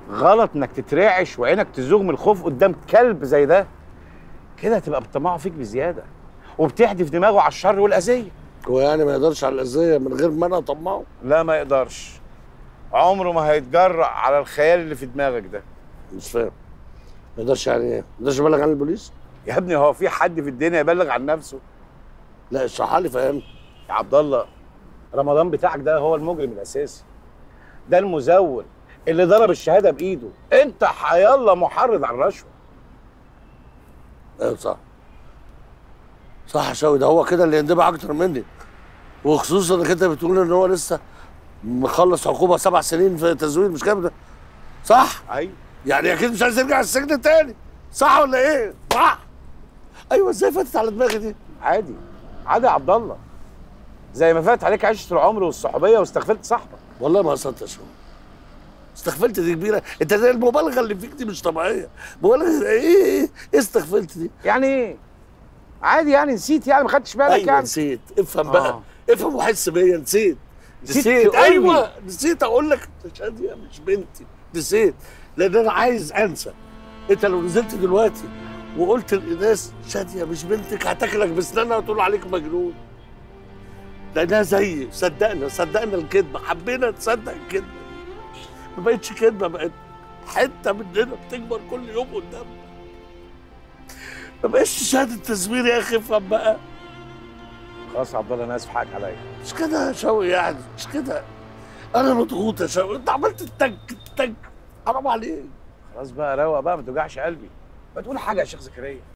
غلط انك تترعش وعينك تزوغ من الخوف قدام كلب زي ده كده هتبقى بطمعه فيك بزياده وبتحدف دماغه على الشر والاذيه هو يعني ما يقدرش على الاذيه من غير ما انا اطمعه لا ما يقدرش عمره ما هيتجرأ على الخيال اللي في دماغك ده مش فاهم ما يقدرش يعني ايه ما يقدرش يبلغ عن البوليس يا ابني هو في حد في الدنيا يبلغ عن نفسه لا اشرحها لي فاهم يا عبد الله رمضان بتاعك ده هو المجرم الاساسي ده المزور اللي ضرب الشهاده بايده انت حيالله محرض على الرشوه ايوه صح صح يا شوقي ده هو كده اللي يندبع اكتر مني وخصوصا انك انت بتقول ان هو لسه مخلص عقوبه سبع سنين في تزوير مش كده صح ايوه يعني اكيد مش عايز يرجع السجن تاني صح ولا ايه صح ايوه ازاي فاتت على دماغي دي عادي عادي يا عبد الله زي ما فات عليك عشره العمر والصحوبيه واستغفلت صاحبك والله ما قصدت يا شوقي استغفلت دي كبيره انت زي المبالغه اللي فيك دي مش طبيعيه مبالغه ايه ايه ايه استغفلت دي يعني ايه عادي يعني نسيت يعني ما خدتش بالك ايوه يعني نسيت افهم بقى آه. افهم وحس بيا نسيت نسيت نسيت تقول لي. ايوه نسيت اقول لك انت شاديه مش بنتي نسيت لان انا عايز انسى انت لو نزلت دلوقتي وقلت للناس شاديه مش بنتك هتاكلك بسنانها وتقول عليك مجنون لانها زيي صدقنا صدقنا الكذبه حبينا نصدق الكذبه ما بقتش كذبه بقت حته مننا بتكبر كل يوم قدامنا ما بقاش شهاده تزوير يا اخي افهم بقى خلاص يا عبد الله انا اسف حقك عليا مش كده يا شوقي يعني مش كده انا مضغوط يا شوقي انت عملت التك التك حرام عليك خلاص بقى روق بقى ما توجعش قلبي ما تقول حاجه يا شيخ زكريا